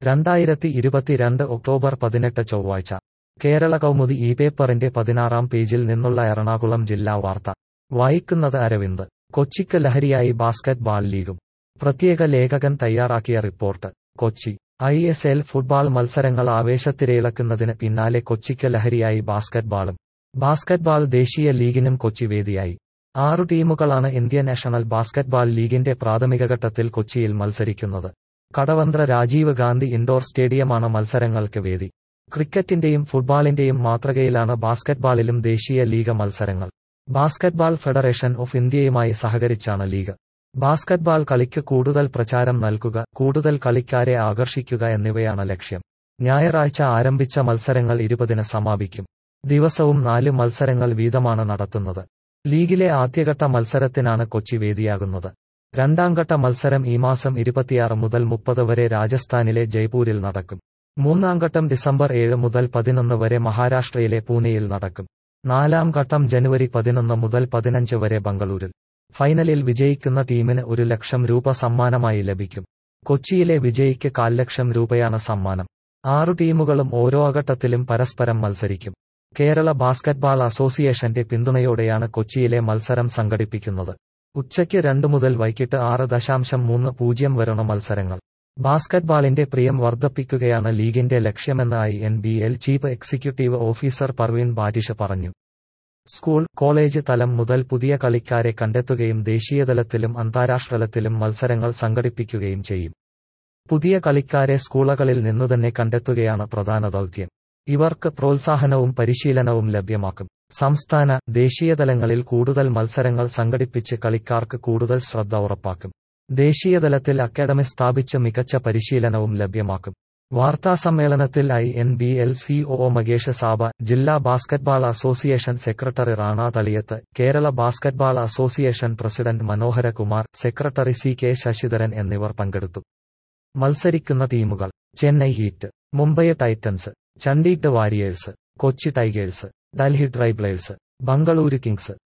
രണ്ടായിരത്തി ഇരുപത്തിരണ്ട് ഒക്ടോബർ പതിനെട്ട് ചൊവ്വാഴ്ച കേരള കൗമുദി ഈ പേപ്പറിന്റെ പതിനാറാം പേജിൽ നിന്നുള്ള എറണാകുളം ജില്ലാ വാർത്ത വായിക്കുന്നത് അരവിന്ദ് കൊച്ചിക്ക് ലഹരിയായി ബാസ്കറ്റ് ബാൾ ലീഗും പ്രത്യേക ലേഖകൻ തയ്യാറാക്കിയ report Kochi I S L football മത്സരങ്ങൾ ആവേശത്തിരയിളക്കുന്നതിന് പിന്നാലെ കൊച്ചിക്ക് ലഹരിയായി ബാസ്കറ്റ് ബാളും ബാസ്കറ്റ് ബാൾ ദേശീയ ലീഗിനും കൊച്ചി വേദിയായി ആറു ടീമുകളാണ് ഇന്ത്യൻ നാഷണൽ ബാസ്കറ്റ്ബാൾ ലീഗിന്റെ പ്രാഥമിക ഘട്ടത്തിൽ കൊച്ചിയിൽ മത്സരിക്കുന്നത് കടവന്ത്ര രാജീവ് ഗാന്ധി ഇൻഡോർ സ്റ്റേഡിയമാണ് മത്സരങ്ങൾക്ക് വേദി ക്രിക്കറ്റിന്റെയും ഫുട്ബോളിന്റെയും മാതൃകയിലാണ് ബാസ്കറ്റ്ബാളിലും ദേശീയ ലീഗ് മത്സരങ്ങൾ ബാസ്കറ്റ്ബാൾ ഫെഡറേഷൻ ഓഫ് ഇന്ത്യയുമായി സഹകരിച്ചാണ് ലീഗ് ബാസ്കറ്റ്ബാൾ കളിക്ക് കൂടുതൽ പ്രചാരം നൽകുക കൂടുതൽ കളിക്കാരെ ആകർഷിക്കുക എന്നിവയാണ് ലക്ഷ്യം ഞായറാഴ്ച ആരംഭിച്ച മത്സരങ്ങൾ ഇരുപതിന് സമാപിക്കും ദിവസവും നാല് മത്സരങ്ങൾ വീതമാണ് നടത്തുന്നത് ലീഗിലെ ആദ്യഘട്ട മത്സരത്തിനാണ് കൊച്ചി വേദിയാകുന്നത് രണ്ടാംഘട്ട മത്സരം ഈ മാസം ഇരുപത്തിയാറ് മുതൽ മുപ്പത് വരെ രാജസ്ഥാനിലെ ജയ്പൂരിൽ നടക്കും മൂന്നാം ഘട്ടം ഡിസംബർ ഏഴ് മുതൽ പതിനൊന്ന് വരെ മഹാരാഷ്ട്രയിലെ പൂനെയിൽ നടക്കും നാലാം ഘട്ടം ജനുവരി പതിനൊന്ന് മുതൽ പതിനഞ്ച് വരെ ബംഗളൂരിൽ ഫൈനലിൽ വിജയിക്കുന്ന ടീമിന് ഒരു ലക്ഷം രൂപ സമ്മാനമായി ലഭിക്കും കൊച്ചിയിലെ വിജയിക്ക് കാൽ ലക്ഷം രൂപയാണ് സമ്മാനം ആറു ടീമുകളും ഓരോ ഘട്ടത്തിലും പരസ്പരം മത്സരിക്കും കേരള ബാസ്കറ്റ്ബാൾ അസോസിയേഷന്റെ പിന്തുണയോടെയാണ് കൊച്ചിയിലെ മത്സരം സംഘടിപ്പിക്കുന്നത് ഉച്ചയ്ക്ക് രണ്ടു മുതൽ വൈകിട്ട് ആറ് ദശാംശം മൂന്ന് പൂജ്യം വരെയാണ് മത്സരങ്ങൾ ബാസ്കറ്റ്ബാളിന്റെ പ്രിയം വർദ്ധിപ്പിക്കുകയാണ് ലീഗിന്റെ ലക്ഷ്യമെന്ന് I N B L chief executive officer Parveen Batish പറഞ്ഞു സ്കൂൾ കോളേജ് തലം മുതൽ പുതിയ കളിക്കാരെ കണ്ടെത്തുകയും ദേശീയതലത്തിലും അന്താരാഷ്ട്രതലത്തിലും മത്സരങ്ങൾ സംഘടിപ്പിക്കുകയും ചെയ്യും പുതിയ കളിക്കാരെ സ്കൂളുകളിൽ നിന്നുതന്നെ കണ്ടെത്തുകയാണ് പ്രധാന ദൗത്യം ഇവർക്ക് പ്രോത്സാഹനവും പരിശീലനവും ലഭ്യമാക്കും സംസ്ഥാന ദേശീയതലങ്ങളിൽ കൂടുതൽ മത്സരങ്ങൾ സംഘടിപ്പിച്ച് കളിക്കാർക്ക് കൂടുതൽ ശ്രദ്ധ ഉറപ്പാക്കും ദേശീയതലത്തിൽ അക്കാദമി സ്ഥാപിച്ച് മികച്ച പരിശീലനവും ലഭ്യമാക്കും വാർത്താസമ്മേളനത്തിൽ I N B L CO Makesh Saba ജില്ലാ basketball association secretary Rana Thaliyath Kerala basketball association president Manohara Kumar secretary C K Sasidharan എന്നിവർ പങ്കെടുത്തു മത്സരിക്കുന്ന ടീമുകൾ Chennai Heat Mumbai Titans Chandigarh Warriors Kochi Tigers Delhi Trailblazers Bengaluru Kings